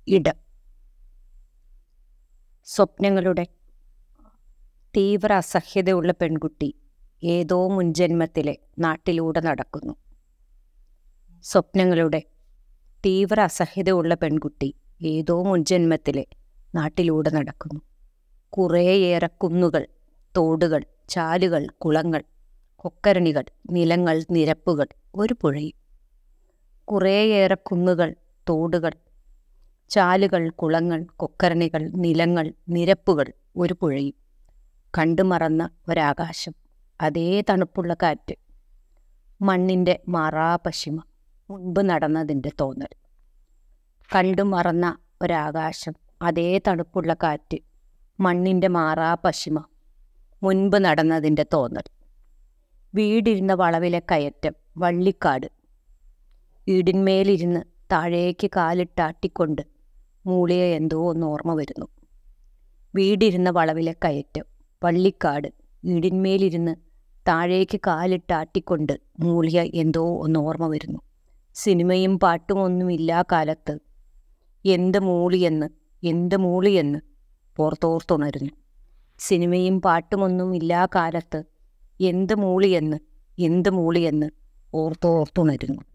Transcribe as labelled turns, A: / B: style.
A: ഇടം സ്വപ്നങ്ങളുടെ തീവ്ര അസഹ്യതയുള്ള പെൺകുട്ടി ഏതോ മുൻജന്മത്തിലെ നാട്ടിലൂടെ നടക്കുന്നു സ്വപ്നങ്ങളുടെ തീവ്ര അസഹ്യതയുള്ള പെൺകുട്ടി ഏതോ മുൻജന്മത്തിലെ നാട്ടിലൂടെ നടക്കുന്നു കുറേയേറെ കുന്നുകൾ തോടുകൾ ചാലുകൾ കുളങ്ങൾ കൊക്കരണികൾ നിലങ്ങൾ നിരപ്പുകൾ ഒരു പുഴയും കുറേയേറെ കുന്നുകൾ തോടുകൾ ചാലുകൾ കുളങ്ങൾ കൊക്കരണികൾ നിലങ്ങൾ നിരപ്പുകൾ ഒരു പുഴയും കണ്ടുമറന്ന ഒരാകാശം അതേ തണുപ്പുള്ള കാറ്റ് മണ്ണിൻ്റെ മാറാപശിമ മുൻപ് നടന്നതിൻ്റെ തോന്നൽ കണ്ടു മറന്ന ഒരാകാശം അതേ തണുപ്പുള്ള കാറ്റ് മണ്ണിൻ്റെ മാറാപശിമ മുൻപ് നടന്നതിൻ്റെ തോന്നൽ വീടിരുന്ന വളവിലെ കയറ്റം വള്ളിക്കാട് വീടിന്മേലിരുന്ന് താഴേക്ക് കാലിട്ടാട്ടിക്കൊണ്ട് മൂളിയ എന്തോ ഒന്ന് ഓർമ്മ വരുന്നു വീടിരുന്ന വളവിലെ കയറ്റം വള്ളിക്കാട് വീടിന്മേലിരുന്ന് താഴേക്ക് കാലിട്ടാട്ടിക്കൊണ്ട് മൂളിയ എന്തോ ഒന്ന് ഓർമ്മ വരുന്നു സിനിമയും പാട്ടും ഒന്നുമില്ലാ കാലത്ത് എന്ത് മൂളിയെന്ന് എന്ത് മൂളിയെന്ന് ഓർത്തോർത്തുണരുന്നു സിനിമയും പാട്ടുമൊന്നും ഇല്ലാ കാലത്ത് എന്ത് മൂളിയെന്ന് എന്ത് മൂളിയെന്ന് ഓർത്തോർത്തുണരുന്നു